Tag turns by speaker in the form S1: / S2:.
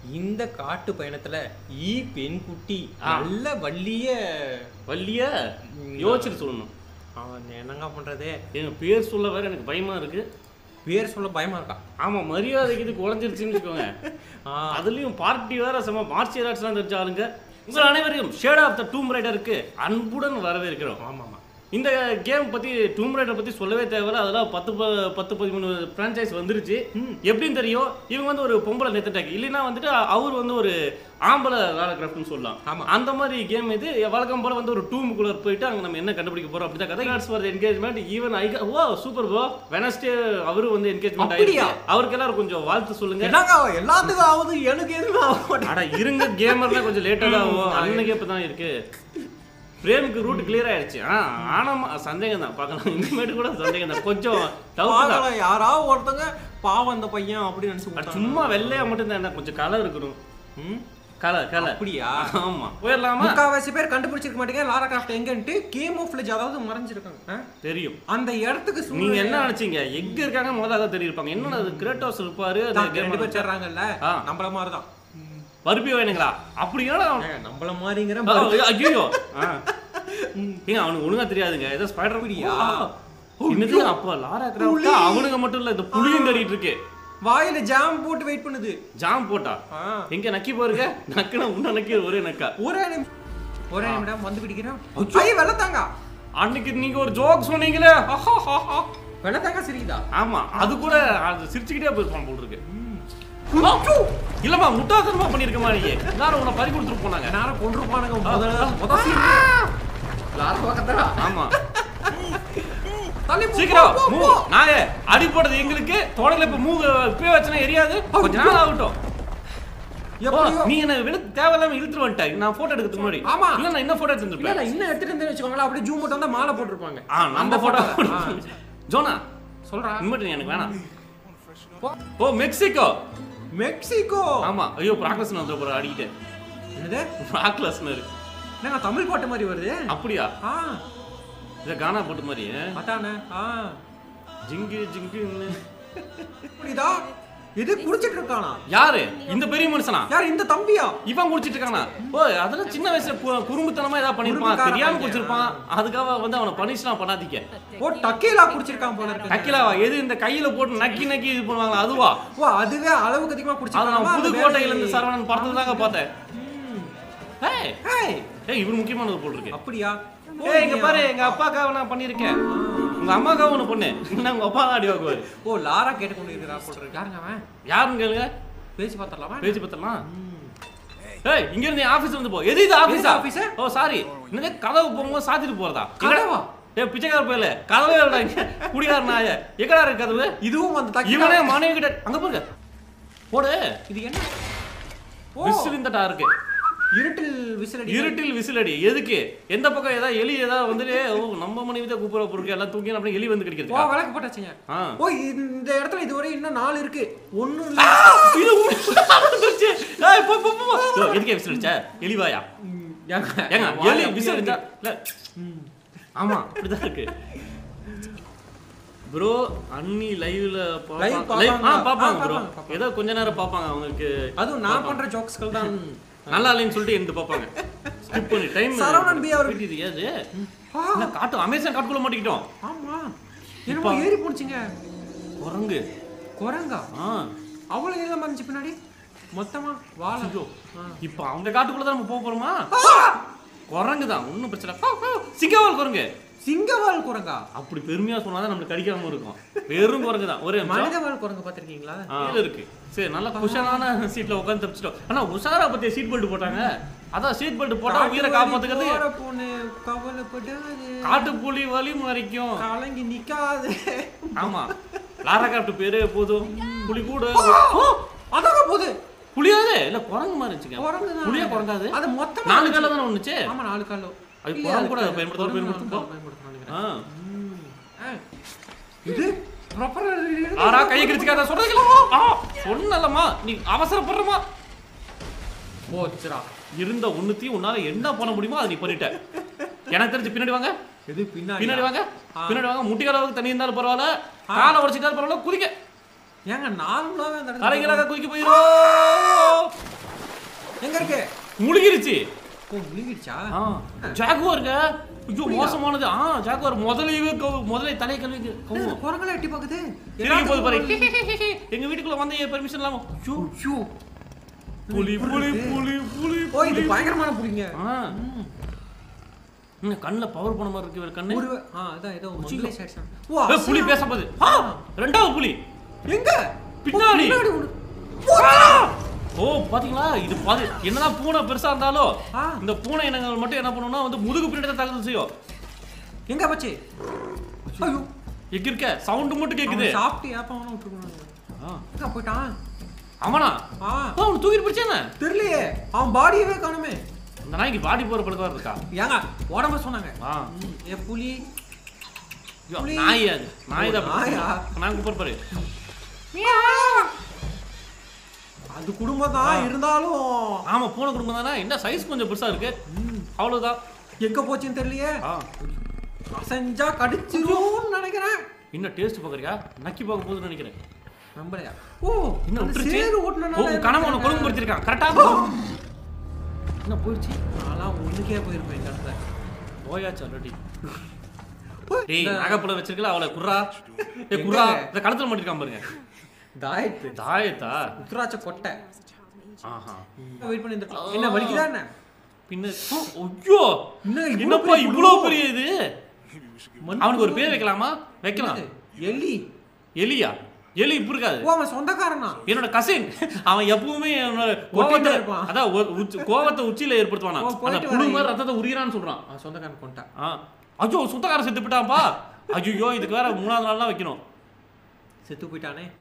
S1: இந்த காட்டு பயணத்துல ஈ பெண் குட்டி
S2: ஆ.
S1: நல்ல வள்ளிய
S2: வள்ளிய யோசிச்சுட்டு சொல்லணும்
S1: அவன் என்னங்க பண்றது
S2: எங்க பேர் சொல்ல வேற எனக்கு பயமா இருக்கு
S1: பேர் சொல்ல பயமா இருக்கா
S2: ஆமா மரியாதைக்கு இது குறைஞ்சிருச்சுன்னு வச்சுக்கோங்க
S1: ஆ,
S2: அதுலயும் பார்ட்டி வேற செம மார்ஷியல் ஆர்ட்ஸ்லாம் தெரிஞ்ச ஆளுங்க உங்கள் அனைவரையும் ஷேட் ஆஃப் த டூம் ரைடருக்கு அன்புடன் வரவேற்கிறோம்
S1: ஆமா ஆமா
S2: இந்த கேம் பத்தி டூம் ரைடர் பத்தி சொல்லவே தேவையில்ல அதெல்லாம் பத்து ப- பத்து பதிமூணு பிரான்ச்சைஸ் வந்துருச்சு எப்படின்னு தெரியும் இவங்க வந்து ஒரு பொம்பளை நெத்தட்டாக் இல்லைன்னா வந்துட்டு அவர் வந்து ஒரு ஆம்பளை கிராஃப்ட்னு சொல்லலாம்
S1: ஆமா.
S2: அந்த மாதிரி கேம் இது வழக்கம் போல வந்து ஒரு டூமுக்குள்ள போயிட்டு அங்க நம்ம என்ன கண்டுபிடிக்க போறோம் அப்படிதான் கதை cards for engagement even I oh super bro Wednesday அவரும் வந்து என்கேஜ்மெண்ட்
S1: அப்படியா?
S2: ஆயிடுச்சு அவருக்கு எல்லாரும் கொஞ்சம் வாழ்த்து சொல்லுங்க
S1: என்னங்க எல்லாத்துக்கும் ஆகுது எனக்கு எதுவுமே ஆக மாட்டேங்குது.
S2: அட இருங்க கேமர்னா கொஞ்சம் லேட்டா தான் ஆகும் அன்னைக்கு இப்பதான் இருக்கு பிரேமுக்கு ரூட் கிளியர் ஆயிடுச்சு ஆ ஆனாமா சந்தேகம் தான் பார்க்கலாம் இனிமேட்டு கூட சந்தேகம் தான் கொஞ்சம் டவுட் தான்
S1: பாக்கலாம், யாராவது ஒருத்தங்க பாவம் அந்த பையன் அப்படின்னு நினைச்சு
S2: அட,
S1: விட்டாங்க.
S2: சும்மா வெள்ளையா மட்டும் தான் கொஞ்சம் கலர் இருக்கணும்
S1: ம்?
S2: கலர் கலர்
S1: அப்படியா
S2: ஆமா போயிடலாமா
S1: முக்காவாசி பேர் கண்டுபிடிச்சிருக்க மாட்டேங்க லாரா கிராஃப்ட் எங்கன்ட்டு கேம் ஆஃப் ஃபிளேஜ் அதாவது மறைஞ்சிருக்காங்க ஆ?
S2: தெரியும்
S1: அந்த இடத்துக்கு
S2: நீங்க
S1: சூழ்நிலை-
S2: என்ன நினைச்சீங்க எங்க இருக்காங்க முதல்ல அதான் தெரியிருப்பாங்க என்னடா அது கிரேட்டோஸ் இருப்பாரு அந்த
S1: தான் ரெண்டு பேர்
S2: game
S1: சேர்றாங்கல்ல
S2: ஆ.
S1: நம்மள மாதிரி தான்
S2: பருப்பி வேணுங்களா அப்படின்னா
S1: நம்மள மாதிரிங்கிற
S2: ஐயோ ஏங்க அவனுக்கு ஒழுங்கா தெரியாதுங்க ஏதோ ஸ்பைடர்
S1: அப்படியா?
S2: என்னது அப்ப லாரா கிராஃப்ட் அவனுங்க மட்டும் இல்ல இந்த புளியும் தேடிட்டு இருக்கு
S1: வாயில ஜாம் போட்டு வெயிட் பண்ணுது
S2: ஜாம் போட்டா
S1: ஆ.
S2: எங்க நக்கி பாருங்க நக்குனா உன்ன நக்கி ஒரே நக்கா
S1: ஒரே நிமிஷம் ஒரே நிமிடம் வந்து பிடிக்கிறோம் ஐ வெள்ளத்தாங்க
S2: அன்னைக்கு நீங்க ஒரு ஜோக் சொன்னீங்களே
S1: வெள்ளத்தாங்க சரிதா
S2: ஆமா அது கூட அது சிரிச்சுக்கிட்டே போயிருப்பான் போல் இருக்கு இல்லம்மா முட்டாத்தனமா பண்ணிருக்கமா நீ எல்லாரும் உன்னை பறி கொடுத்துட்டு போனாங்க
S1: நேரம் கொண்டிருப்பானுங்க முதல்ல முதல் scene. லாரா பக்கத்துல
S2: ஆமா
S1: தள்ளி போ,
S2: சீக்கிரம்
S1: போ, போ,
S2: மூவ்
S1: போ.
S2: நாயே அடி போடுறது எங்களுக்கு தொடர்ல இப்ப மூவ் இப்பவே வச்சனா எரியாது கொஞ்ச நாள் ஆகட்டும் ஓ,
S1: எப்படியோ
S2: நீ என்ன விழு தேவையில்லாம இழுத்துட்டு வந்துட்ட நான் போட்டோ எடுக்கிறதுக்கு முன்னாடி
S1: ஆமா.
S2: இல்ல நான் இன்னும் போட்டோ
S1: இல்ல
S2: எடுத்துருப்பேன்
S1: இல்ல இன்னும் எடுத்துட்டு இருந்தேன்னு வச்சுக்கோங்களேன் அப்படியே ஜூம் மட்டும் வந்தா மாலை போட்டிருப்பாங்க
S2: ஆ நம்ம போட்டோ
S1: ஆ.
S2: ஜோனா
S1: சொல்றா
S2: இனிமேட்டு நீ எனக்கு வேணாம் ஓ மெக்சிகோ
S1: மெக்சிகோ
S2: ஆமா ஐயோ ப்ராக்லஸ் வந்துட போற அடிக்கிட்டு
S1: என்னது
S2: ப்ராக்லஸ்னர்
S1: என்னங்க தமிழ் பாட்டு மாதிரி வருது
S2: அப்படியா
S1: ஆ
S2: இத கானா போட்டு மாதிரி
S1: அதானே ஆ
S2: ஜிங்கு ஜிங்குன்னு
S1: புரியுதா இது குடிச்சிட்டு இருக்கானா
S2: யாரு இந்த பெரிய மனுஷனா
S1: யார் இந்த தம்பியா
S2: இவன் குடிச்சிட்டு இருக்கானா ஓ அதெல்லாம் சின்ன வயசுல கு- குறும்புத்தனமா ஏதாவது பண்ணிருப்பான்
S1: குறும்புக்கார
S2: தெரியாம
S1: பையன்.
S2: குடிச்சிருப்பான் அதுக்காக வந்து அவனை பனிஷ்லாம் பண்ணாதீங்க
S1: ஓ டக்கீலா குடிச்சிருக்கான் போல இருக்கு
S2: அக்கிலாவா எது இந்த கையில போட்டு நக்கி நக்கி இது பண்ணுவாங்களா அதுவா
S1: ஓ அதுவே அளவுக்கு அதிகமா
S2: அது
S1: குடிச்சிருக்கான்
S2: நான் புதுக்கோட்டையில இருந்து சரவணன் படத்துல தாங்க பார்த்தேன் ஏய்
S1: ஏய்
S2: ஏய் இவரு முக்கியமானது போட்டிருக்கு
S1: அப்படியா ஓ,
S2: ஏய் இங்க
S1: நீ-
S2: பாரு எங்க அப்பாக்காக நான் பண்ணிருக்கேன் உங்க அம்மாக்காக ஒண்ணு பண்ணு இன்னும் உங்க அப்பா தான் அடி வாங்குவாரு
S1: ஓ லாரா கேட்டுக்கொண்டு இருக்கிறா போல இருக்கு யாருங்க அவன்
S2: யாருன்னு கேளுங்க
S1: பேசி பார்த்தலாமா
S2: பேச்சு பத்தலாம் ஏய் இங்க இருந்து ஆபீஸ் வந்து போ எது இது ஆபீஸா
S1: office?
S2: ஓ சாரி என்னது கதவு போகும்போது சாத்திட்டு போறதா
S1: கதவா?
S2: ஏய் பிச்சைக்கார போயில கதவே இல்லடா இங்க குடிகார நாய எங்கடா இருக்கு கதவு
S1: இதுவும் அந்த தக்கீலா
S2: இவனே மனைவி கிட்ட அங்க பாருங்க போடு
S1: இது என்ன ஓ
S2: விசில் இந்த இருக்கு
S1: இருட்டில் விசில் அடி
S2: இருட்டில் விசில் அடி எதுக்கு எந்த பக்கம் ஏதாவது எலி ஏதாவது வந்துட்டு ஓ நம்ம மனைவி தான் கூப்பிட பொருட்கள் எல்லாம் தூக்கி அப்படி எலி வந்து
S1: ஓ
S2: கிடைக்கிறதுக்கா
S1: விளக்கு போட்டாச்சுங்க
S2: ஆ.
S1: ஓ இந்த இடத்துல இதுவரை இன்னும் நாலு இருக்கு ஒண்ணும் இல்ல
S2: இது உண்மையா வந்துருச்சு. ஏய், போ, போ, போ, போ. ஓ, எதுக்கு விசில் அடிச்ச எலிவாயா
S1: ம், ஏங்க,
S2: ஏங்க
S1: வாய்
S2: எலி
S1: அப்படியே
S2: விசில்
S1: இருக்கு.
S2: அடிச்சா இல்ல ஆமா அப்படிதான் இருக்கு ப்ரோ அண்ணி லைவ்ல
S1: Live
S2: லைவ் ஆ
S1: பார்ப்பாங்க.
S2: பாப்பாங்க
S1: ஆ,
S2: ப்ரோ
S1: பார்ப்பாங்க, பார்ப்பாங்க.
S2: ஏதோ கொஞ்ச நேரம் பாப்பாங்க அவங்களுக்கு
S1: அதுவும் நான் பண்ற ஜோக்ஸ்கள் தான்
S2: நல்லா இல்லைன்னு சொல்லிட்டு எந்த பாப்பாங்க ஸ்கிப் பண்ணி டைம்
S1: சரவணன் பி அவர்கள்.
S2: இது ஏது
S1: ஆ,
S2: என்ன காட்டு அமேசான் காட்டுக்குள்ள மாட்டிக்கிட்டோம்
S1: ஆமா என்னமோ ஏறி போனுச்சுங்க
S2: குரங்கு
S1: குரங்கா
S2: ஆ
S1: அவ்வளவு நீளமா இருந்துச்சு பின்னாடி மொத்தமா வாழ
S2: இப்போ அவங்க காட்டுக்குள்ள தான் நம்ம போக போறோமா குரங்கு தான் ஒன்றும் பிரச்சனை இல்ல. ஆ, ஆ, சிங்கவால் குரங்கு
S1: சிங்கவால் குரங்கா
S2: அப்படி பெருமையா சொன்னாதான் நம்மளுக்கு கடிக்காம இருக்கும் வெறும் குரங்கு தான் ஒரே நிமிஷம்.
S1: மனிதவால் குரங்கு பாத்திருக்கீங்களா
S2: கீழ இருக்கு சரி நல்லா குஷனான சீட்ல உட்காந்து தப்பிச்சிட்டோம் ஆனா உஷாரா பத்திய சீட் பெல்ட் போட்டாங்க அதான் சீட் பெல்ட் போட்டா உயிரை காப்பாத்துக்கிறது
S1: போற பொண்ணு கவலைப்படாது
S2: காட்டு புலி வலி மறைக்கும்
S1: கலங்கி நிக்காது
S2: ஆமா லாரா கிராஃப்ட் பேரு போதும் புலி கூட
S1: ஓ, அதாங்க போகுது
S2: புலியாது இல்ல குரங்கு மாதிரி இருந்துச்சுங்க
S1: குரங்கு தான்.
S2: புலியா குரங்காது
S1: அது மொத்தமா
S2: நாலு கால தானே ஒண்ணுச்சு
S1: ஆமா நாலு காலோ
S2: அது
S1: இல்ல,
S2: குரங்கு கூட
S1: அது
S2: பயன்படுத்தலாம்,
S1: குரங்கு
S2: பயன்படுத்தலாம்.
S1: பயன்படுத்தலாம் நினைக்கிறேன்.
S2: ஆ.
S1: ம். ஆ. இது ப்ராப்பரா
S2: ஆறா கையை கிழிச்சுக்காத சொல்றதுல ஆ சொன்னலம்மா நீ அவசரப்படுறமா
S1: போச்சுடா
S2: இருந்த ஒண்ணுத்தையும் உன்னால என்ன பண்ண முடியுமோ அதை நீ பண்ணிட்ட எனக்கு தெரிஞ்சு பின்னாடி வாங்க
S1: இது பின்னாடி
S2: பின்னாடி வாங்க
S1: ஆ.
S2: பின்னாடி வாங்க முட்டி அளவுக்கு தண்ணி இருந்தாலும் பரவாயில்ல காலை உடச்சிட்டாலும் பரவாயில்ல குதிக்க
S1: ஏங்க நார்மலாவே அந்த இடத்துல
S2: தலைகளாக குதிக்க போயிரும் முழுகிருச்சு
S1: ஓ முழுகிடுச்சா
S2: ஆ ஜாகுவாருங்க ஐயோ மோசமானது ஆ ஜாகுவார் முதலையவே கவு முதலை தலையை கழுவி கவும்
S1: குரங்கெல்லாம் எட்டி பாக்குது
S2: சிரிக்க போது பாரு எங்க வீட்டுக்குள்ள வந்த பெர்மிஷன் இல்லாம ஐயோ
S1: ஐயோ.
S2: புலி
S1: இப்படி
S2: புலி
S1: இருக்கு.
S2: புலி புலி
S1: ஓ இது பயங்கரமான புலிங்க
S2: ஆ என்ன கண்ணுல பவர் போன மாதிரி இருக்கு இவர் கண்ணு
S1: ஒரு ஆ அதான் ஏதோ மங்களே சாட்சம் ஓ
S2: ஏய்,
S1: அசல்.
S2: புலி பேச போகுது ஆ, ரெண்டாவது புலி
S1: எங்க
S2: பின்னாடி.
S1: பின்னாடி ஒண்ணு.
S2: ஓ பாத்தீங்களா இது பாது என்னதான் பூனை பெருசா இருந்தாலும்
S1: ஆ.
S2: இந்த பூனை இனங்கள் மட்டும் என்ன பண்ணும்னா வந்து முதுகு பின்னாடி தான் தாக்குதல் செய்யும்
S1: எங்க பச்சே ஐயோ
S2: எங்க இருக்க சவுண்ட் மட்டும் கேக்குது
S1: அவன் சாப்பிட்டு ஏப்ப அவனும் விட்டுருக்காங்க
S2: ஆ.
S1: எங்க போயிட்டான்
S2: அவனா
S1: ஆ
S2: ஓ, அவனை தூக்கிட்டு பிடிச்சானே
S1: தெரியலையே அவன் பாடியவே காணுமே
S2: இந்த நாய்க்கு பாடி போற பழக்கம் இருக்கா
S1: ஏங்க உடம்ப சொன்னாங்க
S2: ஆ
S1: ம், ஏ புலி
S2: ஐயோ,
S1: புலி.
S2: நாய் அது நாய் தான்
S1: ஓ, நாயா?
S2: நான் கூப்பிட பாரு
S1: அது குடும்பம் தான் இருந்தாலும்
S2: ஆமா பூனை குடும்பம் தானே என்ன சைஸ் கொஞ்சம் பெருசா இருக்கு அவ்வளவுதான்
S1: எங்க போச்சுன்னு தெரியலையே
S2: ஆ
S1: அசைஞ்சா கடிச்சிரும்னு நினைக்கிறேன்
S2: இன்னும் டேஸ்ட் பாக்குறியா நக்கி பார்க்க போகுதுன்னு நினைக்கிறேன்
S1: நம்பலையா ஓ
S2: இன்னும்
S1: அந்த
S2: விட்டுருச்சு
S1: சேறு
S2: ஓ
S1: ஓட்டுனனால
S2: கணவன் உன்னை கொழும்பு படுத்திருக்கான் கரெக்டா என்ன போயிடுச்சு
S1: நான்லாம் ஒண்ணுக்கே போயிருப்பேன் இந்த இடத்துல
S2: போயாச்சு ஆல்ரெடி
S1: ஓ,
S2: டேய்
S1: இந்த
S2: நகைப்புல வச்சிருக்கல அவளை குர்ரா ஏய் குர்ரா
S1: எங்க?
S2: இந்த கழுத்துல மாட்டிருக்கான் பாருங்க
S1: தாயத்து
S2: தாயத்தா
S1: உத்ராட்ச கொட்டை
S2: ஆஹா
S1: வெயிட் பண்ணி இருந்திருக்கலாம். என்ன வலிக்குதா என்ன
S2: பின்ன ஐயோ
S1: என்ன இவ்வளவு
S2: என்னப்பா
S1: பெரிய
S2: இவ்வளோ
S1: புழு?
S2: பெரிய இது
S1: மண்
S2: அவனுக்கு ஒரு பேர் வைக்கலாமா வைக்கலாம்
S1: என்னது? எலி
S2: எலியா எலி இப்ப இருக்காது
S1: ஓ அவன் சொந்தக்காரனா
S2: என்னோட கசின் அவன் எப்பவுமே என்னோட
S1: கோவத்துல
S2: கொட்டிட்டு
S1: இருப்பான்.
S2: அதான் ஒரு உச்சி- கோவத்தை உச்சியில ஏற்படுத்துவானா
S1: ஓ,
S2: அந்த
S1: போயிட்டு
S2: புழு
S1: வரேன்.
S2: மாதிரி ரத்தத்தை உரியான்னு சொல்றான்
S1: அவன் சொந்தக்காரன் கொண்டான்
S2: ஆ ஐயோ சுத்தக்காரன் செத்து போயிட்டான்ப்பா ஐயோ இதுக்கு வேற மூணாவது நாள் தான் வைக்கணும்
S1: செத்து போயிட்டானே